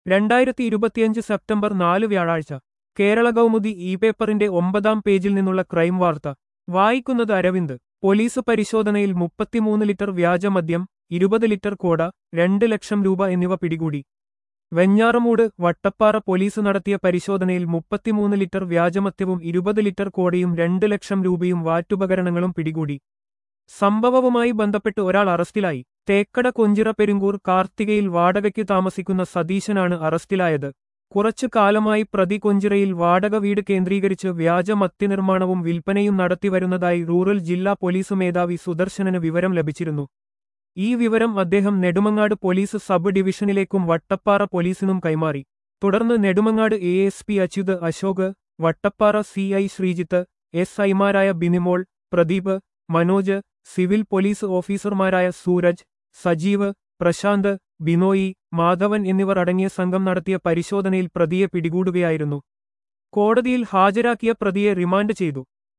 രണ്ടായിരത്തി ഇരുപത്തിയഞ്ച് സെപ്റ്റംബർ നാല് വ്യാഴാഴ്ച കേരള കൗമുദി ഇ പേപ്പറിന്റെ ഒമ്പതാം പേജിൽ നിന്നുള്ള ക്രൈം വാർത്ത വായിക്കുന്നത് അരവിന്ദ് പോലീസ് പരിശോധനയിൽ മുപ്പത്തിമൂന്ന് ലിറ്റർ വ്യാജമദ്യം ഇരുപത് ലിറ്റർ കോട രണ്ട് ലക്ഷം രൂപ എന്നിവ പിടികൂടി വെഞ്ഞാറമൂട് വട്ടപ്പാറ പോലീസ് നടത്തിയ പരിശോധനയിൽ മുപ്പത്തിമൂന്ന് ലിറ്റർ വ്യാജമദ്യവും ഇരുപത് ലിറ്റർ കോടയും രണ്ട് ലക്ഷം രൂപയും വാറ്റുപകരണങ്ങളും പിടികൂടി സംഭവവുമായി ബന്ധപ്പെട്ട് ഒരാൾ അറസ്റ്റിലായി തേക്കട കൊഞ്ചിറ പെരുങ്കൂർ കാർത്തികയിൽ വാടകയ്ക്ക് താമസിക്കുന്ന സതീശനാണ് അറസ്റ്റിലായത് കുറച്ചു കാലമായി പ്രതി കൊഞ്ചിറയിൽ വാടക വീട് കേന്ദ്രീകരിച്ച് വ്യാജ മദ്യനിർമ്മാണവും വിൽപ്പനയും നടത്തിവരുന്നതായി റൂറൽ ജില്ലാ പോലീസ് മേധാവി സുദർശനന് വിവരം ലഭിച്ചിരുന്നു ഈ വിവരം അദ്ദേഹം നെടുമങ്ങാട് പോലീസ് സബ് ഡിവിഷനിലേക്കും വട്ടപ്പാറ പോലീസിനും കൈമാറി തുടർന്ന് Nedumangad A S P Achyuth Ashok Vattappara C I Sreejith S ഐമാരായ ബിനിമോൾ പ്രദീപ് മനോജ് സിവിൽ പോലീസ് ഓഫീസർമാരായ സൂരജ് സജീവ് പ്രശാന്ത് ബിനോയി മാധവൻ എന്നിവർ അടങ്ങിയ സംഘം നടത്തിയ പരിശോധനയിൽ പ്രതിയെ പിടികൂടുകയായിരുന്നു കോടതിയിൽ ഹാജരാക്കിയ പ്രതിയെ റിമാൻഡ് ചെയ്തു